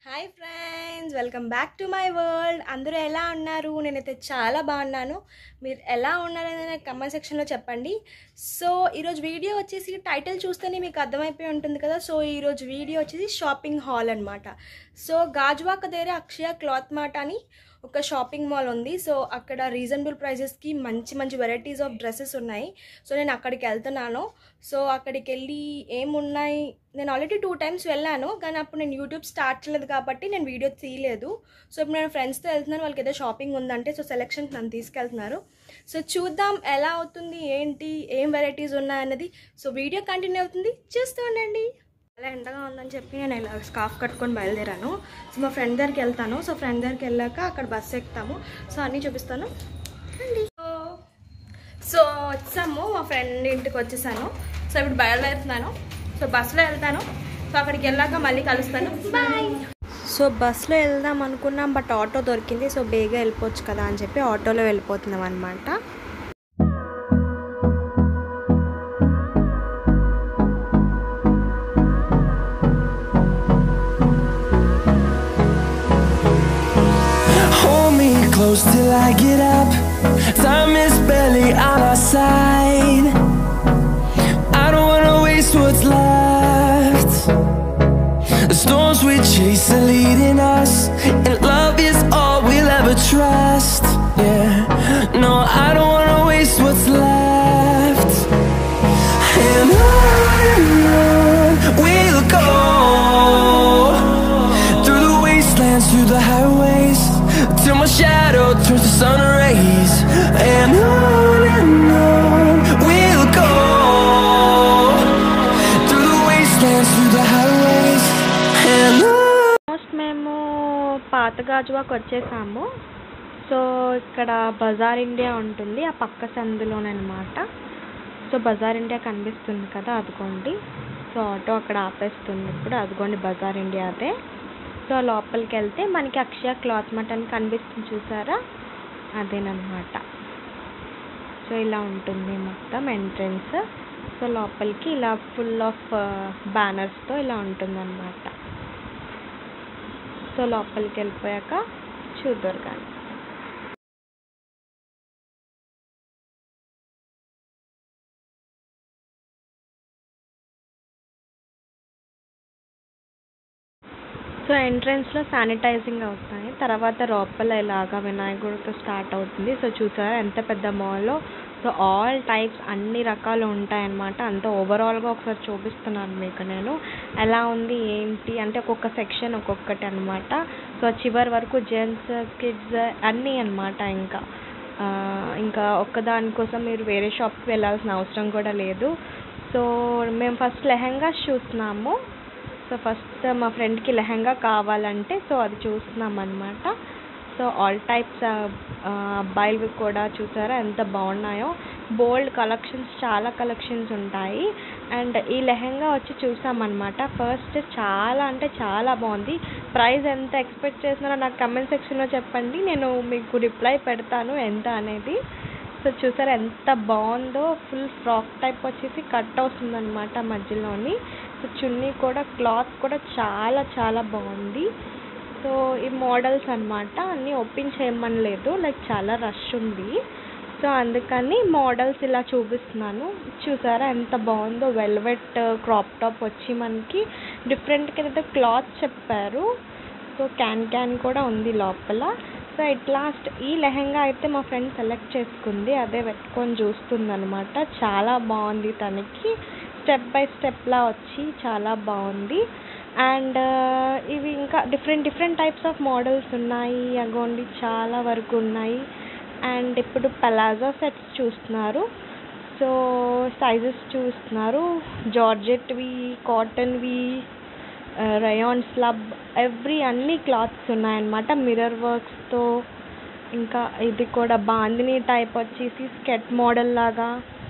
Hi friends welcome back to my world అందరూ ఎలా ఉన్నారు నేనైతే చాలా బాగున్నాను మీరు ఎలా ఉన్నారని నాకు కమెంట్ సెక్షన్లో చెప్పండి సో ఈరోజు వీడియో వచ్చేసి టైటిల్ చూస్తేనే మీకు అర్థమైపోయి ఉంటుంది కదా సో ఈరోజు వీడియో వచ్చేసి షాపింగ్ హాల్ అనమాట సో గాజువాక దగ్గర అక్షయ క్లాత్ మార్ట్ అని ఒక షాపింగ్ మాల్ ఉంది సో అక్కడ రీజనబుల్ ప్రైజెస్కి మంచి మంచి వెరైటీస్ ఆఫ్ డ్రెస్సెస్ ఉన్నాయి సో నేను అక్కడికి వెళ్తున్నాను సో అక్కడికి వెళ్ళి ఏమున్నాయి నేను ఆల్రెడీ టూ టైమ్స్ వెళ్ళాను కానీ అప్పుడు నేను యూట్యూబ్ స్టార్ట్ చేయలేదు కాబట్టి నేను వీడియో తీయలేదు సో ఇప్పుడు నేను ఫ్రెండ్స్తో వెళ్తున్నాను వాళ్ళకి ఏదో షాపింగ్ ఉందంటే సో సెలెక్షన్ నన్ను తీసుకెళ్తున్నారు సో చూద్దాం ఎలా అవుతుంది ఏంటి ఏం వెరైటీస్ ఉన్నాయన్నది సో వీడియో కంటిన్యూ అవుతుంది చూస్తూ ఉండండి చాలా ఎండగా ఉందని చెప్పి నేను ఇలా స్కార్ఫ్ కట్టుకొని బయలుదేరాను సో మా ఫ్రెండ్ దగ్గరికి వెళ్తాను సో ఫ్రెండ్ దగ్గరికి వెళ్ళాక అక్కడ బస్సు ఎక్కుతాము సో అన్నీ చూపిస్తాను రండి. సో- సో వచ్చాము మా ఫ్రెండ్ ఇంటికి వచ్చేసాను సో ఇప్పుడు బయలుదేరుతున్నాను సో బస్సులో వెళ్తాను సో అక్కడికి వెళ్ళాక మళ్ళీ కలుస్తాను బాయ్ సో బస్సులో వెళ్దాం అనుకున్నాం బట్ ఆటో దొరికింది సో బేగా వెళ్ళిపోవచ్చు కదా అని చెప్పి ఆటోలో వెళ్ళిపోతున్నాం అనమాట Hold me close till I get up. Time is barely on our side. I don't wanna waste what's left. The storms we chase are leading us, and love is all we'll ever trust. Yeah, no, I don't wanna waste what's left. And on and on we'll go through the wastelands, through the highways, till my shadow turns to sun rays. And on and on we'll go through the wastelands, through the highways, and on. Almost మేము పాత గాజువాకు వచ్చేసాము so ఇక్కడ Bazar India ఉంటుంది ఆ పక్క సందులోనమాట so Bazar India కనిపిస్తుంది కదా అదిగోండి సో ఆటో అక్కడ ఆపేస్తుంది ఇప్పుడు అదిగోండి బజార్ ఇండియా అదే సో లోపలికి వెళ్తే మనకి అక్షయ క్లాత్ మట్ అని కనిపిస్తుంది చూసారా అదేనమాట సో ఇలా ఉంటుంది మొత్తం ఎంట్రన్స్ సో లోపలికి ఇలా ఫుల్ ఆఫ్ బ్యానర్స్తో ఇలా ఉంటుందన్నమాట సో లోపలికి వెళ్ళిపోయాక చూద్దరు కానీ సో ఎంట్రన్స్లో శానిటైజింగ్ అవుతాయి తర్వాత లోపల ఇలాగా వినాయకుడితో స్టార్ట్ అవుతుంది సో చూసారా ఎంత పెద్ద మాల్లో సో ఆల్ టైప్స్ అన్ని రకాలు ఉంటాయన్నమాట అంత ఓవరాల్గా ఒకసారి చూపిస్తున్నాను మీకు నేను ఎలా ఉంది ఏంటి అంటే ఒక్కొక్క సెక్షన్ ఒక్కొక్కటి అనమాట సో చివరి వరకు జెంట్స్ కిడ్స్ అన్నీ అన్నమాట ఇంకా ఆ, ఇంకా ఒక్కదానికోసం మీరు వేరే షాప్కి వెళ్ళాల్సిన అవసరం కూడా లేదు సో మేము ఫస్ట్ లెహెంగాస్ చూస్తున్నాము సో ఫస్ట్ మా ఫ్రెండ్కి లెహంగా కావాలంటే సో అది చూస్తున్నాం అనమాట సో ఆల్ టైప్స్ అబ్బాయిలవి కూడా చూసారా ఎంత బాగున్నాయో బోల్డ్ కలెక్షన్స్ చాలా కలెక్షన్స్ ఉంటాయి అండ్ ఈ లెహంగా వచ్చి చూసామన్నమాట ఫస్ట్ చాలా అంటే చాలా బాగుంది ప్రైస్ ఎంత ఎక్స్పెక్ట్ చేస్తున్నారో నాకు కమెంట్ సెక్షన్లో చెప్పండి నేను మీకు రిప్లై పెడతాను ఎంత అనేది సో చూసారా ఎంత బాగుందో ఫుల్ ఫ్రాక్ టైప్ వచ్చేసి కట్ వస్తుందన్నమాట మధ్యలోని సో చున్నీ కూడా క్లాత్ కూడా చాలా చాలా బాగుంది సో ఈ మోడల్స్ అన్నమాట అన్నీ ఓపెన్ చేయమనలేదు లైక్ చాలా రష్ ఉంది సో అందుకని మోడల్స్ ఇలా చూపిస్తున్నాను చూసారా ఎంత బాగుందో వెల్వెట్ క్రాప్ టాప్ వచ్చి మనకి డిఫరెంట్ కింద క్లాత్ చెప్పారు సో క్యాన్ క్యాన్ కూడా ఉంది లోపల సో ఎట్ లాస్ట్ ఈ లెహంగా అయితే మా ఫ్రెండ్ సెలెక్ట్ చేసుకుంది అదే పెట్టుకొని చూస్తుంది అనమాట చాలా బాగుంది తనకి స్టెప్ బై స్టెప్లా వచ్చి చాలా బాగుంది అండ్ ఇవి ఇంకా different different types of models ఉన్నాయి అగోండి చాలా వరకు ఉన్నాయి అండ్ ఇప్పుడు పలాజో సెట్స్ చూస్తున్నారు సో సైజెస్ చూస్తున్నారు జార్జెట్వి కాటన్వి రయాన్ స్లబ్ ఎవ్రీ అన్ని క్లాత్స్ ఉన్నాయన్నమాట మిర్రర్ వర్క్స్తో ఇంకా ఇది కూడా బాందిని టైప్ వచ్చేసి స్కెట్ మోడల్ లాగా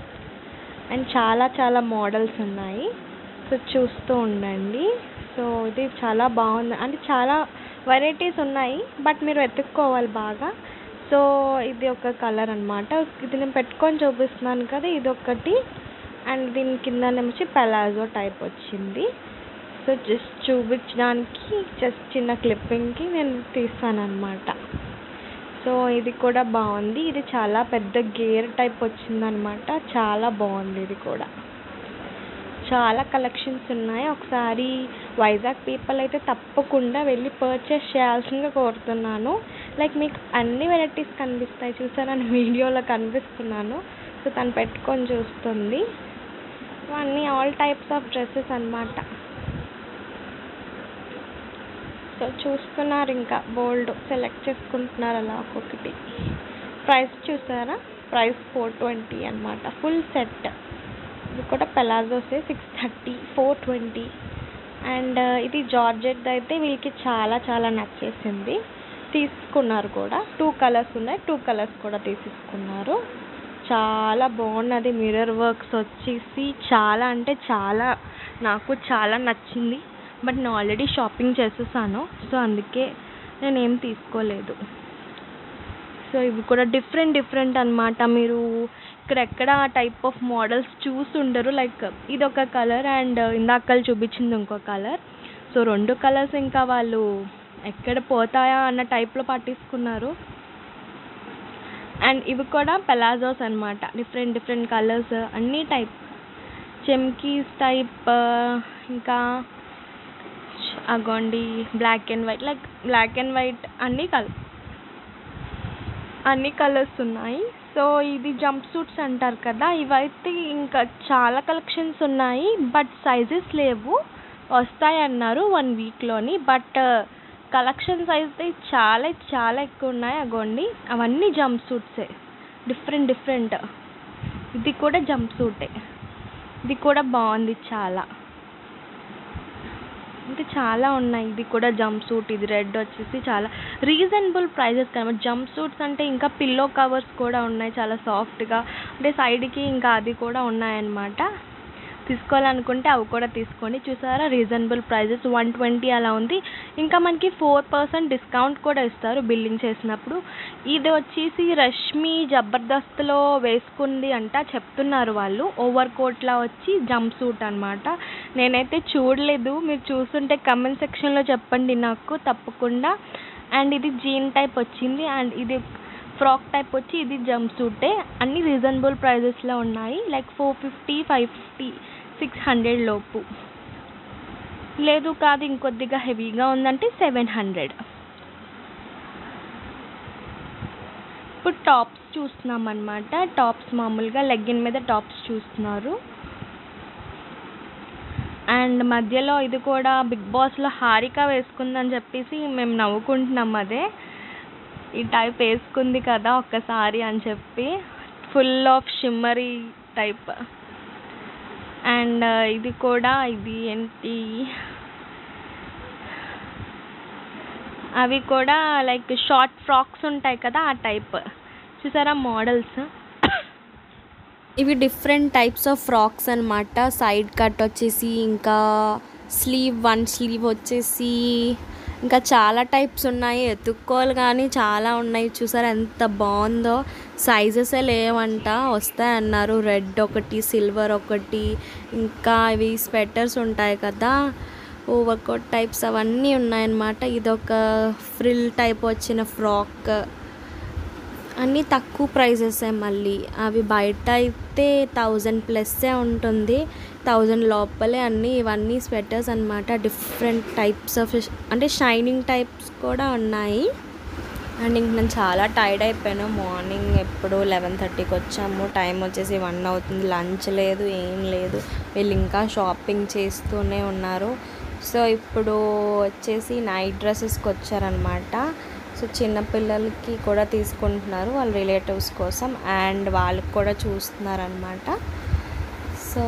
అండ్ చాలా చాలా మోడల్స్ ఉన్నాయి సో చూస్తూ ఉండండి సో ఇది చాలా బాగుంది అంటే చాలా వెరైటీస్ ఉన్నాయి బట్ మీరు వెతుక్కోవాలి బాగా సో ఇది ఒక కలర్ అన్నమాట ఇది నేను పెట్టుకొని చూపిస్తున్నాను కదా ఇది ఒకటి అండ్ దీని కింద నుంచి పలాజో టైప్ వచ్చింది సో జస్ట్ చూపించడానికి జస్ట్ చిన్న క్లిప్పింగ్కి నేను తీస్తాను అనమాట సో ఇది కూడా బాగుంది ఇది చాలా పెద్ద గేర్ టైప్ వచ్చిందనమాట చాలా బాగుంది ఇది కూడా చాలా కలెక్షన్స్ ఉన్నాయి ఒకసారి వైజాగ్ పీపుల్ అయితే తప్పకుండా వెళ్ళి పర్చేస్ చేయాల్సిందిగా కోరుతున్నాను లైక్ మీకు అన్ని వెరైటీస్ కనిపిస్తాయి చూసారా నేను వీడియోలో కనిపిస్తున్నాను సో తను పెట్టుకొని చూస్తుంది అన్నీ ఆల్ టైప్స్ ఆఫ్ డ్రెస్సెస్ అన్నమాట సో చూస్తున్నారు ఇంకా బోల్డ్ సెలెక్ట్ చేసుకుంటున్నారు అలా ఒక్కొక్కటి ప్రైస్ చూసారా ప్రైస్ ఫోర్ ట్వంటీ అనమాట ఫుల్ సెట్ ఇది కూడా పెలాజోసే six thirty four twenty and ఇది జార్జెట్ అయితే వీళ్ళకి చాలా చాలా నచ్చేసింది తీసుకున్నారు కూడా టూ కలర్స్ ఉన్నాయి టూ కలర్స్ కూడా తీసేసుకున్నారు చాలా బాగున్నది మిర్రర్ వర్క్స్ వచ్చేసి చాలా అంటే చాలా నాకు చాలా నచ్చింది బట్ నేను ఆల్రెడీ షాపింగ్ చేసేసాను సో అందుకే నేను ఏం తీసుకోలేదు సో ఇవి కూడా డిఫరెంట్ డిఫరెంట్ అన్నమాట మీరు ఇక్కడ ఎక్కడ టైప్ ఆఫ్ మోడల్స్ చూసుండరు లైక్ ఇది ఒక కలర్ అండ్ ఇందాక చూపించింది ఇంకో కలర్ సో రెండు కలర్స్ ఇంకా వాళ్ళు ఎక్కడ పోతాయా అన్న టైప్లో పట్టించుకున్నారు అండ్ ఇవి కూడా పెలాజోస్ అన్నమాట డిఫరెంట్ డిఫరెంట్ కలర్స్ అన్ని టైప్ చెమ్కీస్ టైప్ ఇంకా అగోండి black and white like black and white అన్ని కలర్ అన్ని కలర్స్ ఉన్నాయి సో ఇది జంప్ సూట్స్ అంటారు కదా ఇవైతే ఇంకా చాలా కలెక్షన్స్ ఉన్నాయి బట్ సైజెస్ లేవు వస్తాయి అన్నారు వన్ వీక్లోని బట్ కలెక్షన్స్ అయితే చాలా చాలా ఎక్కువ ఉన్నాయి అగోండి అవన్నీ జంప్ సూట్సే డిఫరెంట్ డిఫరెంట్ ఇది కూడా జంప్ సూటే ఇది కూడా బాగుంది చాలా ఇంకా చాలా ఉన్నాయి ఇది కూడా జంప్ సూట్ ఇది రెడ్ వచ్చేసి చాలా రీజనబుల్ ప్రైజెస్ కాబట్టి జంప్ సూట్స్ అంటే ఇంకా పిల్లో కవర్స్ కూడా ఉన్నాయి చాలా సాఫ్ట్గా అంటే సైడ్కి ఇంకా అది కూడా ఉన్నాయన్నమాట తీసుకోవాలనుకుంటే అవి కూడా తీసుకోండి చూసారా రీజనబుల్ ప్రైజెస్ వన్ ట్వంటీ అలా ఉంది ఇంకా మనకి ఫోర్ పర్సెంట్ డిస్కౌంట్ కూడా ఇస్తారు బిల్లింగ్ చేసినప్పుడు ఇది వచ్చేసి రష్మి జబర్దస్త్లో వేసుకుంది అంట చెప్తున్నారు వాళ్ళు ఓవర్ కోట్లా వచ్చి జంప్ సూట్ అనమాట నేనైతే చూడలేదు మీరు చూస్తుంటే కమెంట్ సెక్షన్లో చెప్పండి నాకు తప్పకుండా అండ్ ఇది జీన్ టైప్ వచ్చింది అండ్ ఇది ఫ్రాక్ టైప్ వచ్చి ఇది జంప్ సూటే అన్ని రీజనబుల్ ప్రైజెస్లో ఉన్నాయి like four fifty five fifty six hundred లోపు లేదు కాదు ఇంకొద్దిగా హెవీగా ఉందంటే సెవెన్ హండ్రెడ్ ఇప్పుడు టాప్స్ చూస్తున్నాం అనమాట టాప్స్ మామూలుగా లెగ్గిన్ మీద టాప్స్ చూస్తున్నారు అండ్ మధ్యలో ఇది కూడా బిగ్ బాస్లో హారిక వేసుకుందని చెప్పేసి మేము నవ్వుకుంటున్నాం అదే ఈ టైప్ వేసుకుంది కదా ఒక్కసారి అని చెప్పి full of shimmery type and ఇది కూడా ఇది ఏంటి అవి కూడా లైక్ షార్ట్ ఫ్రాక్స్ ఉంటాయి కదా ఆ టైప్ చూసారా మోడల్స్ ఇవి డిఫరెంట్ టైప్స్ ఆఫ్ ఫ్రాక్స్ అనమాట సైడ్ కట్ వచ్చేసి ఇంకా స్లీవ్ వన్ స్లీవ్ వచ్చేసి ఇంకా చాలా టైప్స్ ఉన్నాయి ఎత్తుక్కోవాలి కానీ చాలా ఉన్నాయి చూసారా ఎంత బాగుందో సైజెసే లేవంట వస్తాయన్నారు రెడ్ ఒకటి సిల్వర్ ఒకటి ఇంకా ఇవి స్వెటర్స్ ఉంటాయి కదా ఓవర్కోట్ టైప్స్ అవన్నీ ఉన్నాయన్నమాట ఇదొక ఫ్రిల్ టైప్ వచ్చిన ఫ్రాక్ అన్నీ తక్కువ ప్రైజెసే మళ్ళీ అవి బయట అయితే థౌజండ్ ప్లస్సే ఉంటుంది థౌజండ్ లోపలే అన్నీ ఇవన్నీ స్వెటర్స్ అనమాట డిఫరెంట్ టైప్స్ ఆఫ్ అంటే షైనింగ్ టైప్స్ కూడా ఉన్నాయి అండ్ ఇంక నేను చాలా టైర్డ్ అయిపోయాను మార్నింగ్ ఎప్పుడు లెవెన్ థర్టీకి వచ్చాము టైం వచ్చేసి వన్ అవుతుంది లంచ్ లేదు ఏం లేదు వీళ్ళు ఇంకా షాపింగ్ చేస్తూనే ఉన్నారు సో ఇప్పుడు వచ్చేసి నైట్ డ్రెస్సెస్కి వచ్చారనమాట సో చిన్నపిల్లలకి కూడా తీసుకుంటున్నారు వాళ్ళ రిలేటివ్స్ కోసం అండ్ వాళ్ళకి కూడా చూస్తున్నారనమాట సో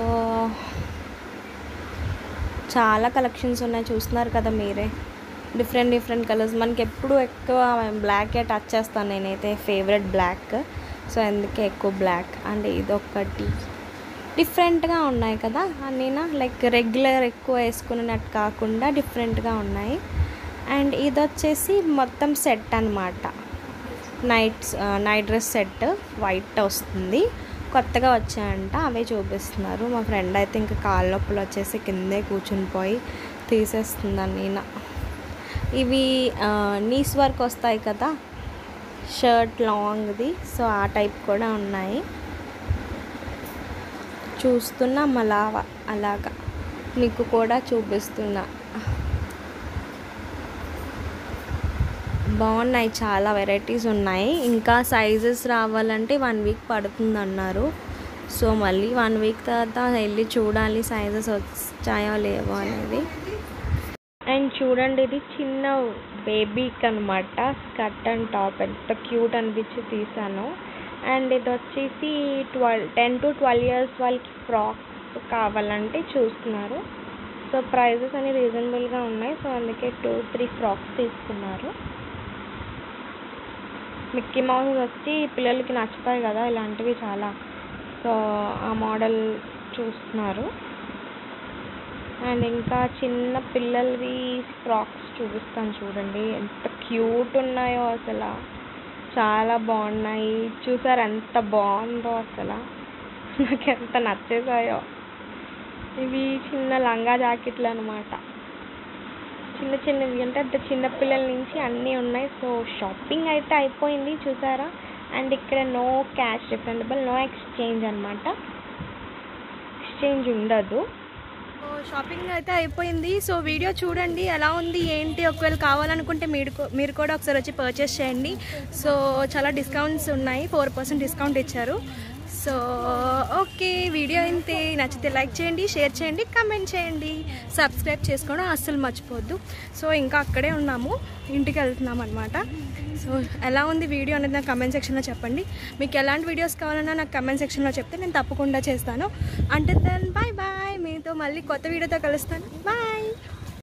చాలా కలెక్షన్స్ ఉన్నాయి చూస్తున్నారు కదా మీరే డిఫరెంట్ డిఫరెంట్ కలర్స్ మనకి ఎప్పుడు ఎక్కువ బ్లాకే టచ్ చేస్తాను నేనైతే ఫేవరెట్ బ్లాక్ సో అందుకే ఎక్కువ బ్లాక్ అండ్ ఇదొకటి డిఫరెంట్గా ఉన్నాయి కదా అన్నీనా లైక్ రెగ్యులర్ ఎక్కువ వేసుకున్నట్టు కాకుండా డిఫరెంట్గా ఉన్నాయి అండ్ ఇది వచ్చేసి మొత్తం సెట్ అనమాట night night dress set white వస్తుంది కొత్తగా వచ్చాయంట అవే చూపిస్తున్నారు మా ఫ్రెండ్ అయితే ఇంకా కాళ్ళ నొప్పులు వచ్చేసి కిందే కూర్చుని పోయి తీసేస్తుందని ఈయన ఇవి నీస్ వర్క్ వస్తాయి కదా షర్ట్ లాంగ్ది సో ఆ టైప్ కూడా ఉన్నాయి చూస్తున్నాం అలా అలాగా మీకు కూడా చూపిస్తున్నా బాగున్నాయి చాలా వెరైటీస్ ఉన్నాయి ఇంకా సైజెస్ రావాలంటే వన్ వీక్ పడుతుంది అన్నారు సో మళ్ళీ వన్ వీక్ తర్వాత వెళ్ళి చూడాలి సైజెస్ వచ్చాయో లేవో అనేది అండ్ చూడండి ఇది చిన్న బేబీకి అనమాట స్కర్ట్ అండ్ టాప్ ఎంత క్యూట్ అనిపించి తీసాను అండ్ ఇది వచ్చేసి twelve ten to twelve years వాళ్ళకి ఫ్రాక్స్ కావాలంటే చూస్తున్నారు సో ప్రైజెస్ అన్ని రీజనబుల్గా ఉన్నాయి సో అందుకే టూ త్రీ ఫ్రాక్స్ తీసుకున్నారు మిక్కీ మౌస్ వచ్చి పిల్లలకి నచ్చుతాయి కదా ఇలాంటివి చాలా సో ఆ మోడల్ చూస్తున్నారు అండ్ ఇంకా చిన్న పిల్లలవి ఫ్రాక్స్ చూపిస్తాను చూడండి ఎంత క్యూట్ ఉన్నాయో అసలు చాలా బాగున్నాయి చూసారు ఎంత బాగుందో అసలు నాకు ఎంత నచ్చేసాయో ఇవి చిన్న లంగా జాకెట్లు అనమాట చిన్న చిన్నవి అంటే అంత చిన్న పిల్లల నుంచి అన్నీ ఉన్నాయి సో షాపింగ్ అయితే అయిపోయింది చూసారా అండ్ ఇక్కడ no cash refundable no exchange అనమాట ఎక్స్చేంజ్ ఉండదు సో షాపింగ్ అయితే అయిపోయింది సో వీడియో చూడండి ఎలా ఉంది ఏంటి ఒకవేళ కావాలనుకుంటే మీరు కూ- మీరు కూడా ఒకసారి వచ్చి పర్చేస్ చేయండి సో చాలా డిస్కౌంట్స్ ఉన్నాయి ఫోర్ పర్సెంట్ డిస్కౌంట్ ఇచ్చారు సో ఓకే వీడియో అయితే నచ్చితే లైక్ చేయండి షేర్ చేయండి కమెంట్ చేయండి సబ్స్క్రైబ్ చేసుకోవడం అస్సలు మర్చిపోవద్దు సో ఇంకా అక్కడే ఉన్నాము ఇంటికి వెళ్తున్నాం అనమాట సో ఎలా ఉంది వీడియో అనేది నాకు కమెంట్ సెక్షన్లో చెప్పండి మీకు ఎలాంటి వీడియోస్ కావాలన్నా నాకు కమెంట్ సెక్షన్లో చెప్తే నేను తప్పకుండా చేస్తాను అంటే దెన్ బాయ్ బాయ్ మీతో మళ్ళీ కొత్త వీడియోతో కలుస్తాను బాయ్